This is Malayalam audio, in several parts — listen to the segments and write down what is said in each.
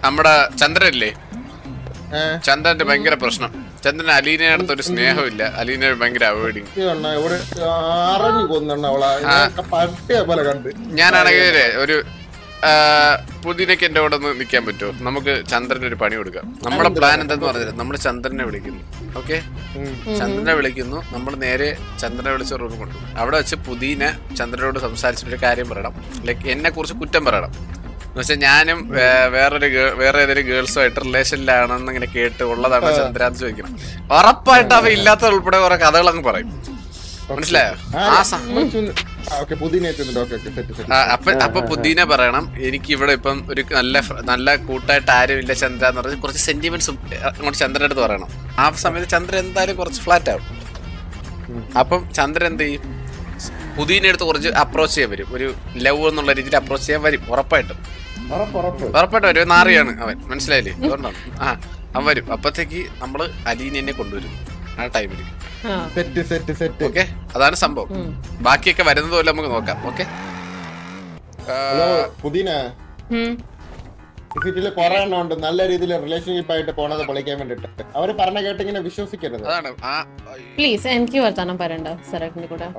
നമ്മുടെ ചന്ദ്രനില്ലേ ഏ, ചന്ദ്രന്റെ ഭയങ്കര പ്രശ്നം ചന്ദ്രൻ അലീനയുടെ അടുത്ത് ഒരു സ്നേഹമില്ല അലീന ഭയങ്കര അവോയ്ഡിങ് ഈ അണ്ണ ഇവിടെ അറിഞ്ഞു കൊന്നെണ്ണ അവളെ ഇതിനൊക്കെ പട്ടിയെ പോലെ കണ്ട് ഞാനാണെങ്കിൽ ഒരു ആ, പുതിനയ്ക്ക് എന്റെ കൂടെ ഒന്ന് നിൽക്കാൻ പറ്റുമോ നമുക്ക് ചന്ദ്രന് ഒരു പണി കൊടുക്കാം നമ്മുടെ പ്ലാൻ എന്തെന്ന് പറഞ്ഞാൽ നമ്മൾ ചന്ദ്രനെ വിളിക്കുന്നു ഓക്കെ ഉം. ചന്ദ്രനെ വിളിക്കുന്നു നമ്മൾ നേരെ ചന്ദ്രനെ വിളിച്ച റൂം കൊണ്ടു അവിടെ വെച്ച് പുതിന ചന്ദ്രനോട് സംസാരിച്ചിട്ടൊരു കാര്യം പറയണം ലൈക്ക് എന്നെ കുറിച്ച് കുറ്റം പറയണം എന്ന് വെച്ചാൽ ഞാനും വേ- വേറൊരു ഗേ- വേറെ ഏതെങ്കിലും ഗേൾസുമായിട്ട് റിലേഷനിലാണെന്ന് ഇങ്ങനെ കേട്ട് ഉള്ളതാണോ ചന്ദ്ര എന്ന് ചോദിക്കണം ഉറപ്പായിട്ട് അവ ഇല്ലാത്ത ഉൾപ്പെടെ കുറെ കഥകൾ അങ്ങ് പറയും മനസ്സിലായോ ആ സ- ഓക്കെ പുതിന എത്തുന്നുണ്ട് ഓക്കെ ഓക്കെ സെറ്റ് സെറ്റ് ആ, അപ്പൊ അപ്പൊ പുതിനെ പറയണം എനിക്ക് ഇവിടെ ഇപ്പം ഒരു നല്ല ഫ്ര- നല്ല കൂട്ടായിട്ട് ആരും ഇല്ല ചന്ദ്ര എന്ന് പറഞ്ഞ് കുറച്ച് സെന്റിമെന്റ്സ് അങ്ങോട്ട് ചന്ദ്രന്റെ അടുത്ത് പറയണം ആ സമയത്ത് ചന്ദ്രൻ എന്തായാലും കുറച്ച് ഫ്ലാറ്റ് ആവും അപ്പം ചന്ദ്രൻ എന്ത് ചെയ്യും പുതിനെ അടുത്ത് കുറച്ച് അപ്രോച്ച് ചെയ്യാൻ വരും ഒരു ലവ് എന്നുള്ള രീതിയിൽ അപ്രോച്ച് ചെയ്യാൻ വരും ഉറപ്പായിട്ടും ഉറപ്പ് ഉറപ്പ് ഉറപ്പായിട്ടും വരും ഒരു നാറിയാണ് അവൻ മനസ്സിലായില്ലേ അതുകൊണ്ടാണ് ആ അവൻ വരും അപ്പത്തേക്ക് നമ്മള് അലീനെ കൊണ്ടുവരും ആ ടൈമിൽ ആ സെറ്റ് സെറ്റ് സെറ്റ് ഓക്കെ അതാണ് സംഭവം ഉം. ബാക്കിയൊക്കെ വരുന്നത് പോലെ നമുക്ക് നോക്കാം ഓക്കെ ഹലോ പുതിന ഉം. സിറ്റിയില് കുറെ എണ്ണം ഉണ്ട് നല്ല രീതിയിൽ റിലേഷൻഷിപ്പ് ആയിട്ട് പോണത് പൊളിക്കാൻ വേണ്ടിട്ട് അവര് പറഞ്ഞ കേട്ട് ഇങ്ങനെ വിശ്വസിക്കരുത് അതാണ് ആ പ്ലീസ് എനിക്ക് വർത്താനം പറയണ്ട സരക്കിന്റെ കൂടെ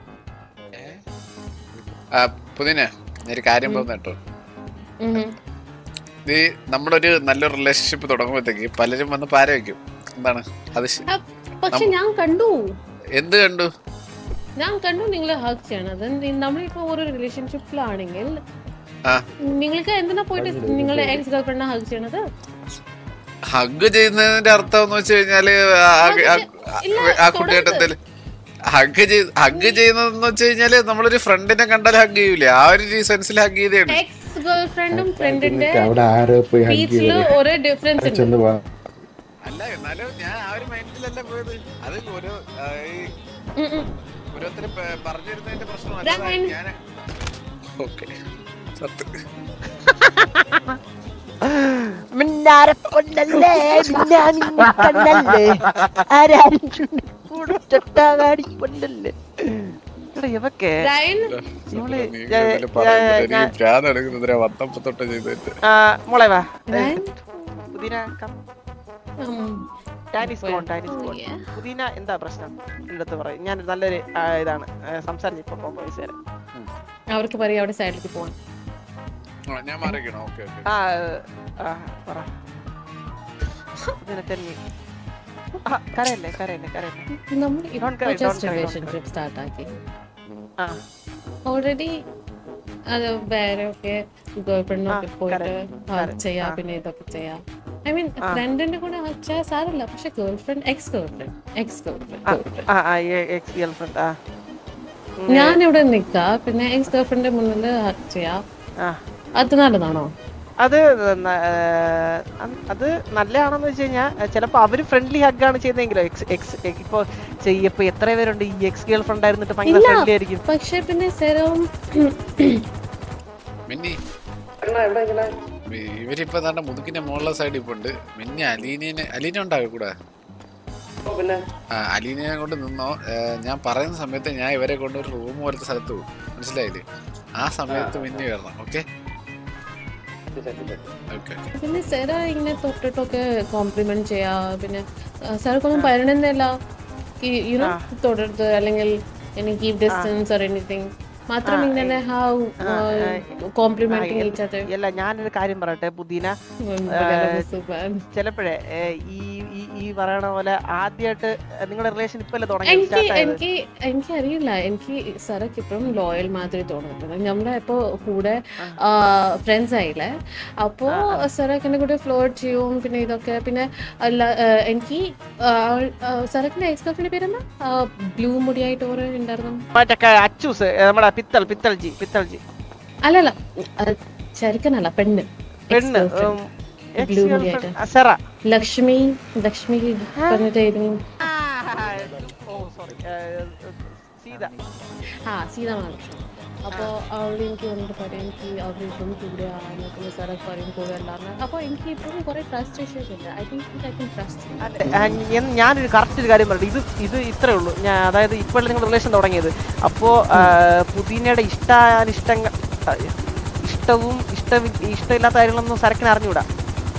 ആ, പുതിന ഒരു കാര്യം പറഞ്ഞു കേട്ടോ ഉം. ഇത് നമ്മളൊരു നല്ലൊരു റിലേഷൻഷിപ്പ് തുടങ്ങുമ്പോഴത്തേക്ക് പലരും വന്ന് പാര വെക്കും എന്താണ് അത് ശ- ആ, പക്ഷെ ഞാൻ കണ്ടു എന്ത് കണ്ടു ഞാൻ കണ്ടു നിങ്ങൾ ഹഗ് ചെയ്യണത് നമ്മളിപ്പോ ഒരു റിലേഷൻഷിപ്പിലാണെങ്കിൽ ആ നിങ്ങൾക്ക് എന്തിനാ പോയിട്ട് നിങ്ങളുടെ എക്സ് ഗേൾ ഫ്രണ്ടിനെ ഹഗ് ചെയ്യണത് ഹഗ് ചെയ്യുന്നതിന്റെ അർത്ഥം എന്ന് വെച്ച് കഴിഞ്ഞാല് ആ- ആ- ആ- ഇല്ല, ആ കുട്ടിയായിട്ട് എന്തേലും ഹഗ് ചെയ്ത് ഹഗ് ചെയ്യുന്നതെന്ന് വെച്ച് കഴിഞ്ഞാല് നമ്മളൊരു ഫ്രണ്ടിനെ കണ്ടാൽ ഹഗ് ചെയ്യൂലേ ആ ഒരു സെൻസിൽ ഹഗ് ചെയ്തേ ഉള്ളൂ എക്സ് ഗേൾ ഫ്രണ്ടും ഫ്രണ്ടിന്റെ അവിടെ ആരോ പോയി ഹഗ് സ്പീച്ചില് ഒരേ ഡിഫറൻസ് ഉണ്ട് ചെന്ന് പോവാ അല്ല എന്നാലും ഞാൻ ആ ഒരു മൈൻഡിലല്ല പോയത് അത് ഓരോ ആ, ഈ ഉം, ഉം. ഓരോരുത്തരും പ- പറഞ്ഞു തരുന്നതിന്റെ പ്രശ്നമല്ല ഞാൻ mind- ഞാൻ ഓക്കെ സത്ത് മിന്നാരെ പൊന്നല്ലേ മിന്നാനിന്നെ കണ്ണല്ലേ ആരാരും ചുണ്ടിക്കൂടെ ചൊട്ടാകാടി പൊന്നല്ലേ എടാ ഇവക്കെ റയൻ ഇവള് നീ ഞാൻ- ഇതില് പറയുന്നത് ഞാൻ- എനിക്ക് ഭ്രാന്ത് എടുക്കുന്നതിനെ വത്തപ്പത്തൊട്ട് ചെയ്തിട്ട് ആ, മോളെ വാ റയൻ പുതിന കം ഉം. ടാനിസ് കോൺ ടാനിസ് കോൺ Yeah. പുതിന എന്താ പ്രശ്നം എൻ്റെ അടുത്ത് പറയും ഞാൻ നല്ലൊരു ആ, ഇതാണ് സംസാരിച്ച് ഇപ്പൊ കോംപ്രമൈസ് തരാം അവർക്ക് പറയാം അവിടെ സൈഡിലേക്ക് പോവാൻ ആ, ഞാൻ മാറിക്കണോ ഓക്കെ ഓക്കെ ആ ആ, പറ പുതിന തെന്നി ആ, കരയല്ലേ കരയല്ലേ കരയല്ലേ നമ്മൾ Don't cry, don't just cry, don't relationship start ആക്കി ആ ഓൾറെഡി അത് വേറെ ഒക്കെ ഗേൾ ഫ്രണ്ടിനൊക്കെ ആ, പോയിട്ട് correct, ഹഗ് correct, ചെയ്യാം ആ. പിന്നെ ഇതൊക്കെ ചെയ്യാം ഐ മീൻ ആ. ഫ്രണ്ടിന്റെ കൂടെ ഹഗ് ചെയ്യാൻ സാരമില്ല പക്ഷെ girlfriend ex girlfriend ex girl ആ, ഫ്രണ്ട് ആ ആ എക്സ് ഗേൾ ഫ്രണ്ട് ആ ഉം, ഞാൻ ഇവിടെ നിക്കാം പിന്നെ എക്സ് ഗേൾ ഫ്രണ്ടിന്റെ മുന്നിൽ ഹഗ് ചെയ്യാം ആ അത് നല്ലതാണോ അത് ന- ഏർ, അ- അത് നല്ലതാണെന്ന് വെച്ച് കഴിഞ്ഞാൽ ചിലപ്പോ അവര് ഫ്രണ്ട്ലി ഹഗ് ആണ് ചെയ്യുന്നതെങ്കിലോ എക്സ് എക്സ് ഇപ്പൊ ചെയ്യപ്പോ എത്ര പേരുണ്ട് ഈ എക്സ് ഗേൾ ഫ്രണ്ട് ആയിരുന്നിട്ട് ഭയങ്കര ഇല്ല. ഫ്രണ്ട്ലി ആയിരിക്കും പക്ഷെ പിന്നെ സെറം മിന്നി ഇ- ഇവരിപ്പോ തന്നെ മുതുക്കിന്റെ മുകളിലെ സൈഡിൽ ഇപ്പൊ ഉണ്ട് മിന്നി അലീനെ അലീന ഉണ്ടാവും കൂടെ ആ അലീനെ കൊണ്ട് നിന്നോ ഏ, ഞാൻ പറയുന്ന സമയത്ത് ഞാൻ ഇവരെ കൊണ്ട് ഒരു റൂം പോലത്തെ സ്ഥലത്ത് പോകും മനസ്സിലായില്ലേ ആ സമയത്ത് മിന്നി വരണം ഓക്കെ ഓക്കെ പിന്നെ സെറ ഇങ്ങനെ തൊട്ടിട്ടൊക്കെ കോംപ്ലിമെന്റ് ചെയ്യാ പിന്നെ സെറക്കൊന്നും പറയണമെന്നില്ല യുനോ തൊടരുത് അല്ലെങ്കിൽ എനിക്ക് ഡിസ്റ്റൻസ് ഓർ എനിത്തിങ് മാത്രം ഇങ്ങനെ ഹൗ കോംപ്ലിമെന്റിങ് ഈച്ച് അതർ അല്ല ഞാനൊരു കാര്യം പറയട്ടെ പുതിന ചിലപ്പോഴേ ഏർ, ഈ ഈ ഈ പറയണ പോലെ ആദ്യമായിട്ട് നിങ്ങളുടെ റിലേഷൻ ഇപ്പൊ അല്ലേ തുടങ്ങി എനിക്ക് സ്റ്റാർട്ട് ആയത് എനിക്ക് എനിക്ക് അറിയില്ല എനിക്ക് സറക്ക് ഇപ്പം ലോയൽ മാതിരി തോന്നുന്നത് നമ്മളെ ഇപ്പോ കൂടെ ഫ്രണ്ട്സ് ആയില്ലേ അപ്പോ സറക്ക് എന്നെ കൂടെ ഫ്ലോട്ട് ചെയ്യും പിന്നെ ഇതൊക്കെ പിന്നെ അല്ല ആ, എനിക്ക് സറക്കിന്റെ എക്സ് ഗേൾഫ്രണ്ടിന്റെ പേരെന്താ ബ്ലൂ മുടിയായിട്ട് ഓരോ ഉണ്ടായിരുന്നു മറ്റേ അച്ചൂസ് ഏർ, നമ്മുടെ പിത്തൽ പിത്തൽജി പിത്തൽജി അല്ലല്ല ആ, ചെറുക്കനല്ല പെണ്ണ് പെണ്ണ് Ex-girlfriend. ഉം, ex Blue girlfriend. മുടിയായിട്ട്. ആ, സെറ ലക്ഷ്മി ലക്ഷ്മി പറഞ്ഞിട്ടായിരുന്നു ഓ സോറി സീത ആ സീത മഹാലക്ഷ്മി അപ്പോൾ അവൾ എനിക്ക് വന്നിട്ട് പറയും എനിക്ക് അവർ ഇപ്പം കൂടെയാണ് സാറൊക്കെ പറയും കൂടെ അല്ലാന്ന് അപ്പോൾ എനിക്ക് ഇപ്പം കുറേ ട്രസ്റ്റ് ഇഷ്യൂസ് ഉണ്ട് I think I think trust അതെ, ആ, ഞാൻ- ഞാനൊരു കറക്റ്റ് ഒരു കാര്യം പറയട്ടെ ഇത് ഇത് ഇത്രേ ഉള്ളൂ ഞാൻ അതായത് ഇപ്പോഴല്ലേ നിങ്ങൾ റിലേഷൻ തുടങ്ങിയത് അപ്പോ ആ, പുതിനയുടെ ഇഷ്ടാനിഷ്ടങ്ങൾ ആ, ഇഷ്ടവും ഇഷ്ട ഇഷ്ടമില്ലാത്ത കാര്യങ്ങളൊന്നും സരക്കിന് അറിഞ്ഞൂടാ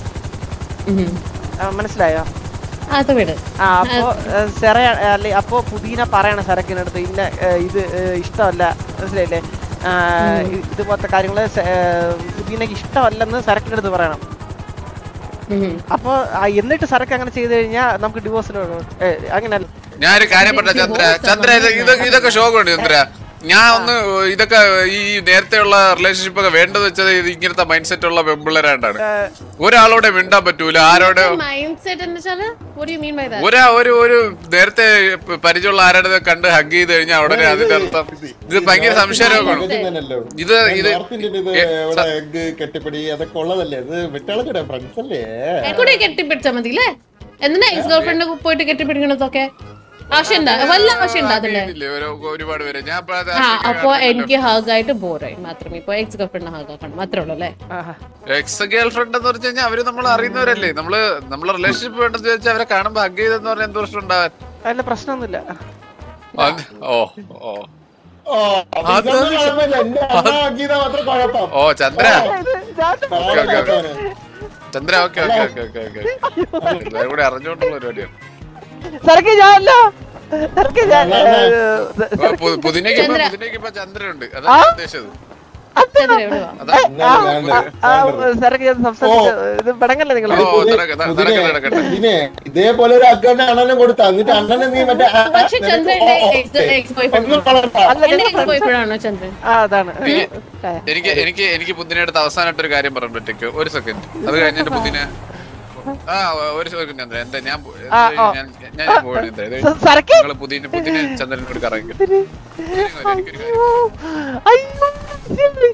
ഉം. ആ, മനസ്സിലായോ അത് വിട് ആ അപ്പോ ഏ, സെറ അല്ലെ അപ്പോ പുതിന പറയണ സരക്കിനടുത്ത് ഇന്ന ഏ, ഇത് ഏ, ഇഷ്ടമല്ല മനസ്സിലായില്ലേ ആ, ഇ- ഇതുപോലത്തെ കാര്യങ്ങള് സെ- ഏ, പുതിനക്ക് ഇഷ്ടമല്ലെന്ന് സരക്കിനടുത്ത് പറയണം ഉം. അപ്പൊ ആ, എന്നിട്ട് സരക്ക് അങ്ങനെ ചെയ്തു കഴിഞ്ഞാൽ നമുക്ക് ഡിവോഴ്സിന് അങ്ങനെ ഞാനൊരു കാര്യം പറഞ്ഞ ചന്ദ്ര ചന്ദ്ര ഇത് ഇതൊക്കെ ഇതൊക്കെ ശോകമുണ്ട് ചന്ദ്ര ഞാൻ ഒന്ന് ഇതൊക്കെ ഈ നേരത്തെയുള്ള റിലേഷൻഷിപ്പ് ഒക്കെ വേണ്ടത് വെച്ചത് ഇത് ഇങ്ങനത്തെ മൈൻഡ് സെറ്റ് ഉള്ള പെമ്പിള്ളേരാണ്ടാണ് ഒരാളോടെ മിണ്ടാൻ പറ്റൂല ആരോടെ മൈൻഡ് സെറ്റ് എന്ന് വെച്ചാല് what do you mean by that? ഒരാ ഒരു ഒരു നേരത്തെ പരിചയമുള്ള ആരുടെ കണ്ട് ഹഗ് ചെയ്ത് കഴിഞ്ഞാൽ ഉടനെ അതിന്റെ അർത്ഥം ഇത് ഭയങ്കര സംശയരോഗമാണ് തന്നെയല്ലോ ഇത് ഇത് നോർത്ത് ഇന്ത്യൻ ഇത് ഇവിടെ എഗ് കെട്ടിപ്പിടി അതൊക്കെ ഉള്ളതല്ലേ ഇത് വിട്ടാളൊക്കെ ഫ്രണ്ട്സ് അല്ലേ കൂടെ കെട്ടിപ്പിടിച്ചാ മതി അല്ലേ എന്തിനാ എക്സ് ഗേൾ ഫ്രണ്ട് പോയിട്ട് കെട്ടിപ്പിടിക്കണതൊക്കെ ആവശ്യണ്ട വല്ല ആവശ്യണ്ട അതിന്റെ ഇല്ലേ, ഒരു- ഒരുപാട് പേര് ഞാൻ ഇപ്പൊ അത് ആ അപ്പൊ എനിക്ക് ഹഗ് ആയിട്ട് ബോറായി മാത്രമേ ഇപ്പൊ എക്സ് ഗേൾ ഫ്രണ്ട് ഹഗ് ആക്കണം മാത്രമേ ഉള്ളൂ അല്ലേ എക്സ് ഗേൾ ഫ്രണ്ട് എന്ന് പറഞ്ഞു കഴിഞ്ഞാൽ അവര് നമ്മൾ അറിയുന്നവരല്ലേ നമ്മള് നമ്മളെ റിലേഷൻഷിപ്പ് വേണ്ടെന്ന് ചോദിച്ചാൽ അവരെ കാണുമ്പോ ഹഗ് ചെയ്തെന്ന് പറഞ്ഞാൽ എന്ത് പ്രശ്നം ഉണ്ടാവാൻ അതിൽ പ്രശ്നമൊന്നുമില്ല അത് ഓ ഓ ഓ അപ്പൊ ഇതൊന്നും കുഴപ്പമില്ല. എന്റെ അമ്മ ആക്കിയതാ മാത്രം കുഴപ്പം ഓ ചന്ദ്ര ഇത് ഞാൻ okay okay okay Chandra okay okay okay okay okay എല്ലാവരും കൂടി അറിഞ്ഞുകൊണ്ടുള്ള പരിപാടിയാണ് സരക്ക് ഞാനല്ല സരക്ക് ഞാൻ ഏ, ഓ, പു- പുതിനയ്ക്ക് ഇപ്പൊ- ചന്ദ്ര. പുതിനയ്ക്ക് ഇപ്പൊ ചന്ദ്ര ഉണ്ട് അതാണ് ഞാൻ ഉദ്ദേശിച്ചത് ചന്ദ്ര എവിടെ വാ അതാ ആ, ആ, സരക്ക് ഞാൻ സംസാരിച്ച ഇത് പെടങ്ങല്ലേ നിങ്ങൾ ഓ നടക്ക നടക്കട്ടെ നടക്കട്ടെ ഇതിനെ ഇതേപോലെ ഒരു അക്കൗണ്ട് അണ്ണനും കൊടുത്ത എന്നിട്ട് അണ്ണനെ നീ മറ്റേ ആ, പക്ഷെ നിനക്ക് ചന്ദ്രന്റെ ഓ, ഓ, എക്സ് എക്സ് ബോയ് ഫ്രണ്ട് ഒന്നും പറയണ്ട. അല്ല എന്റെ നിങ്ങൾ എക്സ് ബോയ് ഫ്രണ്ട് ആണോ ചന്ദ്രൻ ആ അതാണ് എനിക്ക് എനിക്ക് എനിക്ക് പുതിനടുത്ത് അവസാനമായിട്ട് ഒരു കാര്യം പറയാൻ പറ്റേക്ക് ഒരു സെക്കൻഡ് അത് കഴിഞ്ഞിട്ട് പുതിന ആ ഒരു സെക്കൻഡ് ചന്ദ്ര എന്താ ഞാൻ പോ- ആ, ഓ. ഞാൻ ഞാൻ ഞാൻ പോവാണ് ചന്ദ്ര. ഇത് സ- സരക്ക് നിങ്ങള് പുതിന പുതിന ചന്ദ്രനോട് കറങ്ങി എനിക്കൊരു കാര്യം അയ്യോ ശരി.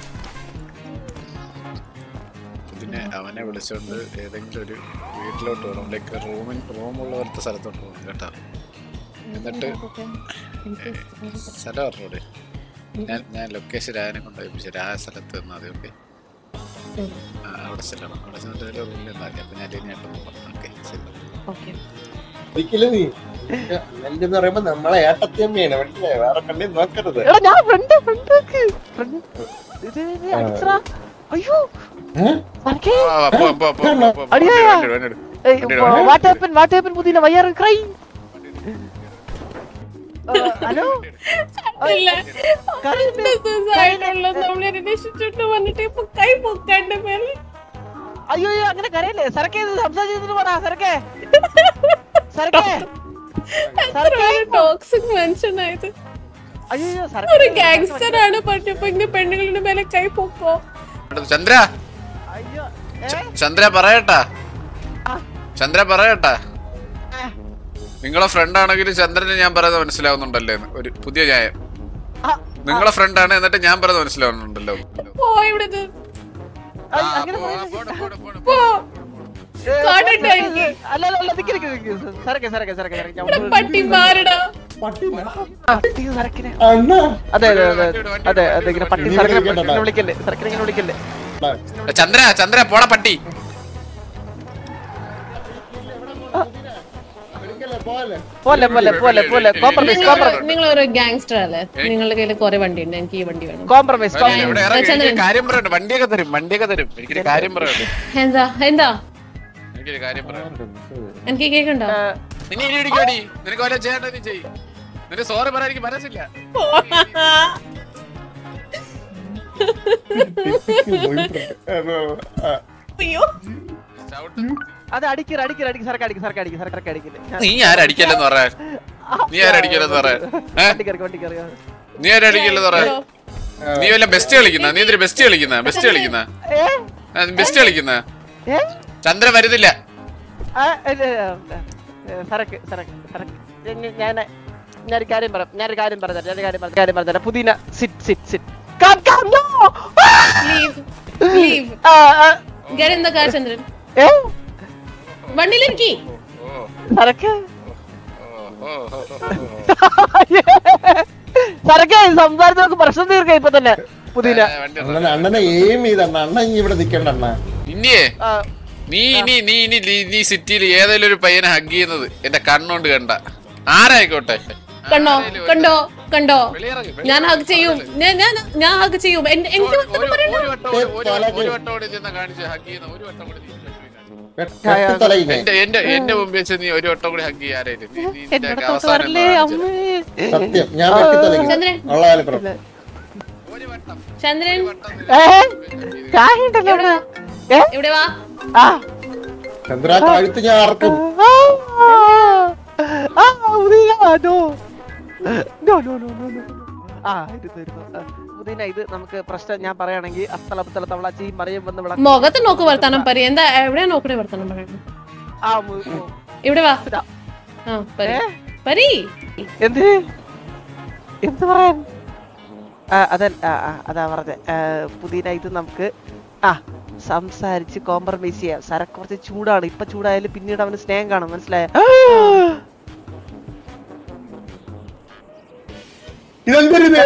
പിന്നെ അവനെ വിളിച്ചോണ്ട് ഏതെങ്കിലും ഒരു വീട്ടിലോട്ട് പോകണം ലൈക്ക് റൂമിൽ റൂമുള്ള പോലത്തെ സ്ഥലത്തോട്ട് പോകണം കേട്ടോ എന്നിട്ട് സ്ഥലം അറിഞ്ഞൂടെ ഞാൻ ഞാൻ ലൊക്കേഷൻ രാവിലെ കൊണ്ടുപോയി ആ സ്ഥലത്ത് നിന്നാൽ മതി ഓക്കെ അവിടെ ചെല്ലണം അവിടെ ചെന്നിട്ട് ഒരു റൂമിൽ നിന്നാൽ മതി അപ്പം ഞാൻ ഇനിയായിട്ട് പോകാം ഓക്കെ ശരി ഓക്കെ ഒരിക്കലും നീ എന്ന് പറയുമ്പോ നമ്മളെ ഏട്ടത്തിയമ്മയാണ് മനസ്സിലായോ വേറെ കണ്ടേ നോക്കരുത് എടാ ഞാൻ ഫ്രണ്ട് ഫ്രണ്ട് ഫ്രണ്ട് ഇത് ഇത് അടിച്ചടാ. അയ്യോ ഏ? സരക്കേ ആ, പോ, പോ, പോ, പോ, പോ, പോ. അടിയാ. വണ്ടി എടു, വണ്ടി എടു, വണ്ടി എടു. വാട്ട് ഹാപ്പൻ വാട്ട് ഹാപ്പൻ പുതിന വയ്യാറ് ക്രൈ ഹലോ ഇല്ല സൂസൈഡുള്ള നമ്മളെ റിലേഷൻഷിപ്പ് വന്നിട്ട് ഇപ്പൊ കൈ പൊക്കാണ്ട് മേലെ അയ്യോ അയ്യോ അങ്ങനെ കരയല്ലേ സരക്കേ ഇത് സംസാരിച്ചിട്ട് പറ സരക്കേ സരക്കേ സരക്കേ ടോക്സിക് മനുഷ്യനായത് അയ്യോ അയ്യോ ഒരു സരക്കേ ഗാങ്സ്റ്റർ ആണ് പക്ഷെ ഇപ്പൊ ഇങ്ങനെ പെണ്ണുങ്ങളുടെ മേലെ കൈ പൊക്കോ ചന്ദ്ര അയ്യോ ഏ ച- ചന്ദ്ര പറയട്ടാ ആ. ചന്ദ്ര പറയട്ടാ ഏ. നിങ്ങളെ ഫ്രണ്ട് ആണെങ്കിലും ചന്ദ്രന് ഞാൻ പറയുന്നത് മനസ്സിലാവുന്നുണ്ടല്ലേ എന്ന്. ഒരു പുതിയ ന്യായം ആ, നിങ്ങളെ ഫ്രണ്ട് ആണ് എന്നിട്ട് ഞാൻ പറയുന്നത് മനസ്സിലാവുന്നുണ്ടല്ലോ പോ ഇവിടുന്ന് ആ, അയ്യ, അങ്ങനെ പോ, ആ, പറയുന്നത് പോടെ, പോടെ, പോടെ, പോ ഏ, കാണട്ടെ എനിക്ക്. അല്ല അല്ല അല്ല നിക്ക് നിക്ക് നിക്ക് സരക്കേ സരക്കേ സരക്കേ സരക്കേ ഞാൻ ഇവിടെ പട്ടി മാറടാ പട്ടി ആ, ഇത് സരക്കിനെ അണ്ണ അതെ അതെ അതെ അതെ അതെ ഇങ്ങനെ പട്ടി നീ സരക്കിനെ വിളിക്കണ്ട. ഇങ്ങനെ വിളിക്കല്ലേ സരക്കിനെ ഇങ്ങനെ വിളിക്കല്ലേ ചന്ദ്ര ചന്ദ്ര പോട പട്ടി പോലെ പോലെ പോലെ പോലെ പോലെ കോംപ്രമൈസ് നിങ്ങൾ കോംപ്രമൈസ് നിങ്ങൾ ഒരു ഗാങ്സ്റ്റർ അല്ലേ നിങ്ങളുടെ കയ്യിൽ കുറെ വണ്ടി ഉണ്ട് എനിക്ക് ഈ വണ്ടി വേണം കോംപ്രമൈസ് ഇവിടെ ഇവിടെ ഇറങ്ങി ചന്ദ്രൻ. എനിക്കൊരു കാര്യം പറയണ്ട വണ്ടിയൊക്കെ തരും വണ്ടിയൊക്കെ തരും എനിക്കൊരു കാര്യം പറയണ്ട് എന്താ എന്താ എനിക്കൊരു കാര്യം പറയണ്ട എനിക്ക് കേൾക്കണ്ടോ നിന്നെ ഇനി ഇടിക്കോടി നിനക്ക് വല്ല ചെയ്യേണ്ട നീ ചെയ്യ് നിന്റെ സോറി പറയാൻ എനിക്ക് മനസ്സില്ല അയ്യോ ചവിട്ട്. അത് അടിക്കര അടിക്കര അടിക്ക് സരക്ക് അടിക്ക് സരക്ക് അടിക്ക് സരക്ക് അടിക്കില്ല നീ ആരടിക്കല്ലെന്ന് പറയാൻ നീ ആരടിക്കല്ലെന്ന് പറയാൻ ഏ? വണ്ടി കയറി വണ്ടി കയറി നീ ആരടിക്കല്ലെന്ന് പറയാൻ നീ വല്ല ബെസ്റ്റ് കളിക്കുന്ന നീ എന്തിനു ബെസ്റ്റ് കളിക്കുന്ന ബെസ്റ്റ് കളിക്കുന്ന ഏ ബെസ്റ്റ് കളിക്കുന്ന ഏ ചന്ദ്ര വരുന്നില്ല ആ, ഇല്ല, ഇല്ല, ഇല്ല. ഏ, സരക്ക് സരക്ക് സരക്ക് ഞാൻ- ഞാൻ ഞാനൊരു കാര്യം പറയാം ഞാനൊരു കാര്യം പറഞ്ഞുതരാം ഞാനൊരു കാര്യം പറഞ്ഞു കാര്യം പറഞ്ഞുതരാം പുതിന sit sit sit come come no leave leave ആ ആ, get in the car Chandran ഏ വണ്ടിയിലിരിക്കി ഓ സരക്ക് ഓ ഓ ഓ, ഓ, സരക്ക് സംസാരിച്ച് നമുക്ക് പ്രശ്നം തീർക്കാം ഇപ്പൊ തന്നെ പുതിന ഏ, വണ്ടി ഇറങ്ങ്. അണ്ണനെ അണ്ണനെ എയിം ചെയ്തണ്ണ അണ്ണ ഇനി ഇവിടെ നിക്കണ്ട അണ്ണ ഇനിയേ ആ, നീ ഇനി നീ ഇനി ലീ- നീ സിറ്റിയിൽ ഏതെങ്കിലും ഒരു പയ്യനെ ഹഗ് ചെയ്യുന്നത് എന്റെ കണ്ണുകൊണ്ട് കണ്ട ആരായിക്കോട്ടെ കണ്ടോ ആരേലും ഒരു- കണ്ടോ കണ്ടോ വെളിയിറങ്ങ്, ഞാൻ ഹഗ് ചെയ്യും ഞാൻ ഞാൻ ഞാൻ ഹഗ് ചെയ്യും എൻ- എനിക്ക് ഒരു- വന്നിട്ട് ഒരു- പറയണ്ട. ഒരു വട്ടം കൂടി- ഒരു വട്ടം- ഒരു വട്ടം കൂടി ചെന്ന് കാണിച്ച് ഹഗ് ചെയ്യുന്ന ഒരു വട്ടം കൂടി നീ കാണിച്ച്. വെട്ടിത്തലയിനെ എന്റെ എന്റെ എന്റെ മുമ്പിൽ വെച്ച് നീ ഒരു വട്ടം കൂടി ഹഗ് ചെയ്യാനായിരുന്നു നീ- നീ എന്റെ നിന്റെ അടുത്തോട്ട് അവസാനം വരല്ലേ ഒന്ന് കാണിച്ചത്. അമ്മേ സത്യം ഞാൻ വെട്ടിത്തലയിക്കും ചന്ദ്രൻ ഉള്ള കാലപ്പുറം ഒരു വട്ടം ചന്ദ്രൻ ഒരു വട്ടം നീ ഏ കായുണ്ടല്ലോ അവിടെ ഏ ഇവിടെ വാ ആ ചന്ദ്ര കഴുത്ത് ഞാൻ അറക്കും ആ ആ ഉദീന no no no no no no ആ ഇരുന്നു ഇരുന്നു ആ, ഉദീന ഇത് നമുക്ക് പ്രശ്നം ഞാൻ പറയുകയാണെങ്കിൽ അത്തല പുത്തല തവളാച്ചി മറിയം വന്ന് വിള മുഖത്ത് നോക്ക് വർത്താനം പറയും എന്താ എവിടെയാ നോക്കണേ വർത്താനം പറയണം ആ മു- മു- ഇവിടെ വാ ഇതാ. ആ പരി ഏ? പരി എന്ത് എന്ത് പറയാൻ ആ അതല്ല ആ, ആ, അതാ പറഞ്ഞ പുതിയ ഇത് നമുക്ക് ആ സംസാരിച്ച് കോംപ്രമൈസ് ചെയ്യാം സരക്ക് കുറച്ച് ചൂടാണ് ഇപ്പൊ ചൂടായാലും പിന്നീട് അവന് സ്നേഹം കാണും മനസ്സിലായ ഇതെന്തൊരിത്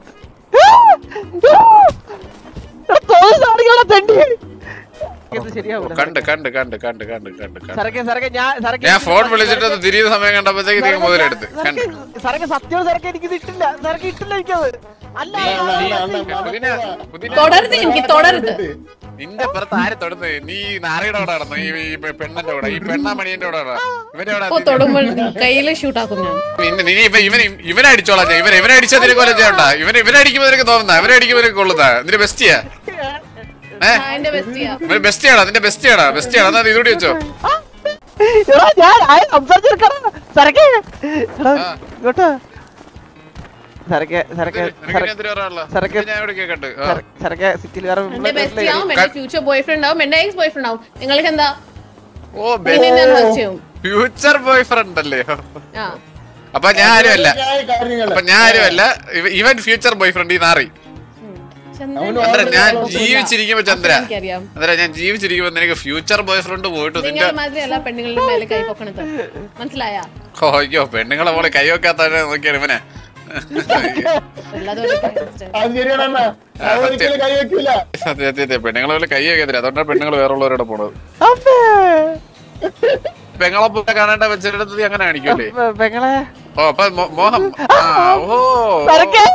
ശരിയാവും കണ്ട് കണ്ട് കണ്ട് കണ്ട് കണ്ട് കണ്ട് കണ്ട് സരക്കെ സരക്കെ ഞാൻ സരക്കെ ഞാൻ ഫോൺ വിളിച്ചിട്ട് അത് തിരിയുന്ന സമയം കണ്ടപ്പോഴത്തേക്ക് നീ മുതലെടുത്ത് കണ്ട് സരക്കെ സത്യം സരക്കെ എനിക്ക് ഇത് ഇട്ടില്ല സരക്കെ ഇട്ടില്ല എനിക്കത് അല്ല നീ- അണ്ണാ, നീ- അണ്ണാ, അണ്ണാ, പുതിന പുതിന തുടരുത് എനിക്ക് തുടരുത് നിന്റെ പുറത്ത് ആരെ തൊടുന്നത് നീ ഈ നാരയുടെ കൂടെ നടന്നു ഈ ഈ പെണ്ണന്റെ കൂടെ ഈ പെണ്ണാമണിയന്റെ കൂടെ നടന്നു. ഇവന്റെ കൂടെ ഇപ്പൊ തൊടുമ്പോൾ കയ്യില് ഷൂട്ടാക്കും ഞാൻ നിന്നെ- നീ ഇവൻ ഇവൻ ഇവനെ അടിച്ചോളാം ഞാൻ. ഇവൻ ഇവനെ അടിച്ചാൽ നിനക്ക് കൊല്ലം ചെയ്യണ്ട ഇവൻ ഇവനെ അടിക്കുമ്പോൾ നിനക്ക് തോന്നുന്ന ഇവനെ അടിക്കുമ്പോൾ നിനക്ക് കൊള്ളുന്ന നിന്റെ ബെസ്റ്റിയാ ഏ ആ, എന്റെ ബെസ്റ്റിയാ ഇവൻ ബെസ്റ്റിയാടാ നിന്റെ ബെസ്റ്റിയാടാ ബെസ്റ്റിയാടാ എന്നാ ഇതുകൂടി വെച്ചോ എടാ ഞാൻ ആയ സംസാരിച്ചെടുക്കണം സരക്കെ എടാ ആ. ഇങ്ങോട്ട് സരക്കെ സരക്കെ നിനക്ക് എന്തിനു പറയാനുള്ള സരക്ക്- ഞാൻ ഇവിടെ കേക്കട്ടെ ആ. സരക്കെ സിറ്റിയിൽ വേറെ എന്റെ ബെസ്റ്റിയാവും എന്റെ ഫ്യൂച്ചർ ബോയ് ഫ്രണ്ട് ആവും എന്റെ എക്സ് ബോയ് ഫ്രണ്ട് ആവും നിങ്ങൾക്ക് എന്താ ഓ പിന്നെ ഞാൻ ചെയ്യും ഫ്യൂച്ചർ ബോയ് ഫ്രണ്ട് അല്ലേ ആ അപ്പൊ ഞാൻ ആരുമല്ല ശരിയായ കാര്യങ്ങള് അപ്പൊ ഞാൻ ആരുമല്ല ഇവ- ഇവൻ ഫ്യൂച്ചർ ബോയ് ഫ്രണ്ട് ഈ നാറി ഉം. ചന്ദ്രൻ അവന് ചന്ദ്ര ഞാൻ കുഴപ്പമില്ല. ജീവിച്ചിരിക്കുമ്പോ ചന്ദ്ര എനിക്കറിയാം ചന്ദ്ര ഞാൻ ജീവിച്ചിരിക്കുമ്പോ നിനക്ക് ഫ്യൂച്ചർ ബോയ് ഫ്രണ്ട് പോയിട്ട് നിന്റെ നിങ്ങൾ മാതിരി എല്ലാ പെണ്ണുങ്ങളുടെ മേലെ കൈ പൊക്കണത് മനസ്സിലായ ഓ, അയ്യോ പെണ്ണുങ്ങളെ പോലെ കൈ വെക്കാത്തവനെ നോക്കിയാണ് ഇവനെ അല്ലാതെ ഒരു അത് ശരിയാണ് അണ്ണാ. അവൻ ഒരിക്കലും കൈ വെക്കൂല സത്യം സത്യം സത്യം. പെണ്ണുങ്ങളെ പോലെ കൈ വെക്കത്തില്ല അതുകൊണ്ടാണ് പെണ്ണുങ്ങൾ വേറെ ഉള്ളവരോട് പോണത് അമ്മേ പെങ്ങളെ പോലെ കാണേണ്ട വെച്ചെടുത്തത് നീ അങ്ങനെ കാണിക്കൂലേ പെ- പെങ്ങളെ ഓ അപ്പൊ മോ- മോഹം ആ, ഓ സരക്കെ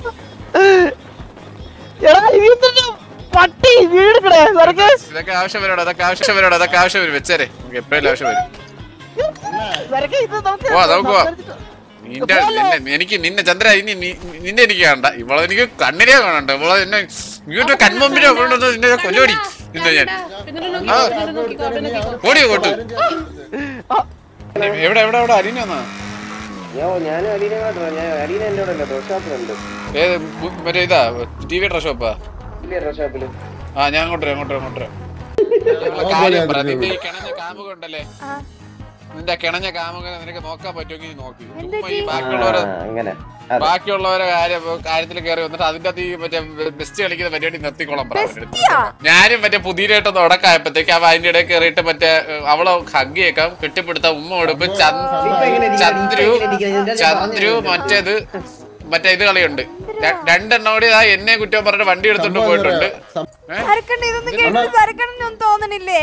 എടാ ഇതിന്റെ പട്ടി വീടുക്കടേ സരക്കെ ഇതൊക്കെ ആവശ്യം വരോടോ അതൊക്കെ ആവശ്യം വരോടോ അതൊക്കെ ആവശ്യം വരും വെച്ചേരെ നമുക്ക് എപ്പോഴും ആവശ്യം വരും സരക്കെ ഇത് നമുക്ക് ഓ, നമുക്ക് പോവാം. സംസാരിച്ചിട്ട് നിന്റെ നിന്നെ എനിക്ക് നിന്നെ ചന്ദ്ര ഇനി നീ- നിന്നെ എനിക്ക് കാണണ്ട ഇവളെ എനിക്ക് കണ്ണിനെ കാണണ്ട ഇവളെ എന്നെ ഇങ്ങോട്ട് കൺമുമ്പിലോ കൊണ്ടുവന്ന് നിന്നെ ഞാൻ കൊല്ലുപടി നിന്നെ ഞാൻ ഓടി അങ്ങോട്ട് എവിടെ എവിടെ എവിടെ അലീന വന്നാ ഞാനും അലീനെ മാത്രമല്ല ഞാൻ അലീന എന്നോട് അല്ല ഡ്രസ് ഷോപ്പിലുണ്ട് ഏത് ബു- മറ്റേ ഇതാ ടി വി ഡ്രസ് ഷോപ്പാ ഇല്ലേ ഡ്രസ് ഷോപ്പില് ആ ഞാൻ അങ്ങോട്ട് വരാം, അങ്ങോട്ട് വരാം, അങ്ങോട്ട് വരാം. ഞങ്ങളെ കാര്യം പറ. നിന്റെ ഈ കിണഞ്ഞ കാമുക ഉണ്ടല്ലേ നിന്റെ കിണഞ്ഞ കാമുകനെ നിനക്ക് നോക്കാൻ പറ്റുമെങ്കിൽ നീ നോക്ക് ചുമ്മാ ഈ ബാക്കിയുള്ളവരെ ആ, അങ്ങനെ അതെ ബാക്കിയുള്ളവരെ കാര്യം കാര്യത്തിൽ കയറി വന്നിട്ട് അതിന്റെ അകത്ത് ഈ മറ്റേ ബെസ്റ്റ് കളിക്കുന്ന പരിപാടി നിർത്തിക്കോളാം പറ അവരുടെ അടുത്ത്. ഞാനും മറ്റേ പുതിയതായിട്ടൊന്ന് ഉടക്കായപ്പോഴത്തേക്ക് അവ അതിന്റെ ഇടയിൽ കയറിയിട്ട് മറ്റേ ഏഹ്, അവളെ ഹഗ് ചെയ്യേക്കാം കെട്ടിപ്പിടുത്ത ഉമ്മ കൊടുപ്പ് ചന്ദ്രു ചന്ദ്രു മറ്റേത് മറ്റേ ഇത് കളിയുണ്ട് ര- രണ്ടെണ്ണം കൂടി ആ എന്നെ കുറ്റം പറഞ്ഞിട്ട് വണ്ടി എടുത്തോണ്ട് പോയിട്ടുണ്ട് സരക്കണ്ട ഇതൊന്നും കേട്ടിട്ട് സരക്കണ്ണൊന്നും തോന്നണില്ലേ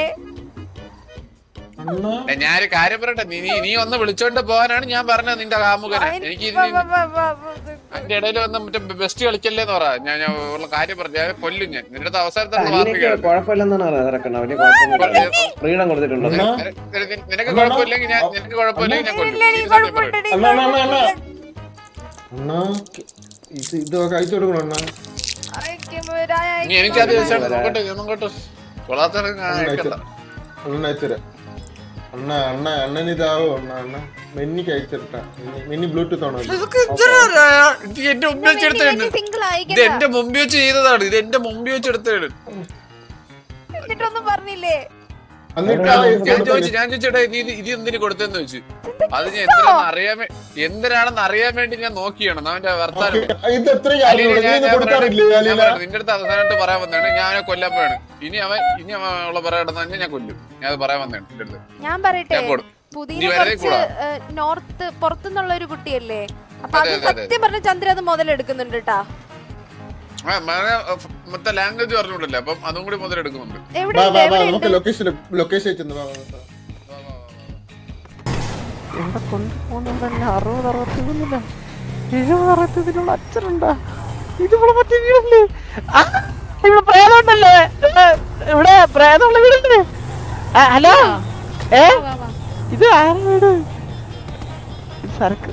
അണ്ണാ ഏ, ഞാനൊരു കാര്യം പറയട്ടെ നീ നീ- നീ ഒന്ന് വിളിച്ചോണ്ട് പോകാനാണ് ഞാൻ പറഞ്ഞത് നിന്റെ കാമുകനെ എനിക്ക് വ- ഇനി വ- വ- വ- വ- അതിന്റെ ഇടയിൽ വന്ന് മറ്റേ ബെസ്റ്റ് കളിക്കല്ലേന്ന് പറ ഞാൻ ഞാൻ ഉള്ള കാര്യം പറഞ്ഞു ഞാൻ കൊല്ലും ഞാൻ നിന്റെ അടുത്ത് അവസാനത്തെ അലീനക്ക് കുഴപ്പമില്ലെന്നാണ് പറഞ്ഞത് ഇറക്കണം അവന് കുഴപ്പമൊന്നുമില്ല ഫ്രീഡം കൊടുത്തിട്ടുണ്ട് അണ്ണാ നിനക്ക് കുഴപ്പമില്ലെങ്കിൽ ഞാൻ നിനക്ക് കുഴപ്പമില്ലെങ്കിൽ ഞാൻ കൊല്ലും ഇല്ല, എനിക്ക് ഇത് സത്യം പറയും. കുഴപ്പമുണ്ടെടി, അണ്ണാ, അണ്ണാ, അണ്ണാ, അണ്ണാ. കുഴപ്പമുണ്ടെടി. അണ്ണാ ഇത് ഇതൊക്കെ അയച്ചു കൊടുക്കണം അണ്ണാ അയക്കുമ്പോ ഒരാ- നീ എനിക്ക് അത് വെച്ചാൽ നോക്കട്ടെ ഞാൻ നോക്കട്ടെ കൊള്ളാത്ത കേൾക്കണ്ട അണ്ണ അയച്ചുതരാം അണ്ണ അണ്ണ അണ്ണൻ ഇതാവോ അണ്ണ അണ്ണ മെന്നിക്ക് അയച്ചിട്ടാ മെന്നി ബ്ലൂടൂത്ത് ആണോ ഇതൊക്കെ എന്തിനാ? ഇത് എന്റെ മുമ്പിൽ വെച്ച് എടുത്തതാണ് സിംഗിൾ ഇത് ആയിക്കണ്ട എന്റെ മുമ്പിൽ വെച്ച് ചെയ്തതാണ് ഇത് എന്റെ മുമ്പിൽ വെച്ച് എടുത്തതാണ് എന്നിട്ടൊന്നും പറഞ്ഞില്ലേ എന്നിട്ട് ആ ഞാൻ ചോദിച്ചു ഞാൻ ചോദിച്ചേട്ടാ ഇത് ഇത് ഇത് എന്തിനു കൊടുത്തെന്ന് ചോദിച്ചു അത് ഞാൻ എന്തിനാണെന്ന് അറിയാൻ വേ- എന്തിനാണെന്ന് അറിയാൻ വേണ്ടി ഞാൻ നോക്കിയാണ് അവന്റെ വർത്താനം ഇത് എത്രയും അലീന, കാര്യമുള്ളൂ. നീ ഞാൻ- ഇത് ഞാൻ കൊടുക്കാറില്ലേ പറയട്ടെ, ഞാൻ അലീന പറയട്ടെ, നിന്റെ അടുത്ത് അവസാനമായിട്ട് പറയാൻ വന്നതാണ് ഞാൻ അവനെ കൊല്ലാൻ പോയാണ് ഇനി അവൻ ഇനി അവൻ ഉള്ള പറയണമെന്ന് പറഞ്ഞാൽ ഞാൻ കൊല്ലും ഞാൻ അത് പറയാൻ വന്നതാണ് നിന്റെ അടുത്ത് ഞാൻ പറയട്ടെ ഞാൻ പോടും പുതിയ നീ വരതേ കുറച്ച് നോർത്ത് പുറത്തുനിന്നുള്ള ഒരു കുട്ടിയല്ലേ അപ്പൊ അത് അതെ, അതെ, അതെ. സത്യം പറഞ്ഞ ചന്ദ്ര അത് മുതലെടുക്കുന്നുണ്ട് കേട്ടാ ആ, മേ- മൊത്തം ലാംഗ്വേജ് പറഞ്ഞുകൊണ്ടല്ലേ അപ്പം അതും കൂടി മുതലെടുക്കുന്നുണ്ട് എവിടെ വാ ഉണ്ട്? വാ വാ എവിടെ നമുക്ക് ഉണ്ട്? ലൊക്കേഷൻ ലൊക്കേഷൻ അയച്ചു വാ വാ, വാ. എവിടെ കൊണ്ടുപോകുന്നുണ്ടല്ല അറുപത് അറുപത്തിമൂന്നില്ല എഴുപത് അറുപത്തിനുള്ള അച്ഛനുണ്ടാ ഇതിവിടെ മറ്റേ വീടല്ലേ ആ, ഇവിടെ പ്രേതമുണ്ടല്ലേ ഏ, ഇവിടെ പ്രേതമുള്ള വീടല്ലേ ആ, ഹലോ ഏ വാ, വാ. ഇത് ആരാ വീട് ഇത് സരക്ക്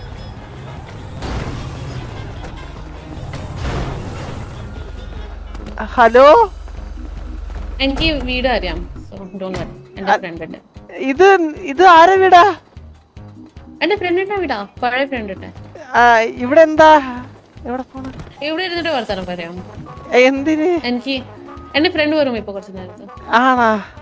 ആ, ഹലോ എനിക്ക് വീട് അറിയാം സോ ഡോണ്ട് വറി എന്റെ ഫ്രണ്ടിന്റെ ഇത് ഇത് ആരാ വീടാ എന്റെ ഫ്രണ്ടിന്റെ വീടാ പഴയ ഫ്രണ്ടിന്റെ ആ, ഇവിടെ എന്താ എവിടെ പോണ ഇവിടെ ഇരുന്നിട്ട് വർത്തമാനം പറയാം എന്തിന് എനിക്ക് എന്റെ ഫ്രണ്ട് വരും ഇപ്പൊ കുറച്ച് നേരത്ത് ആണാ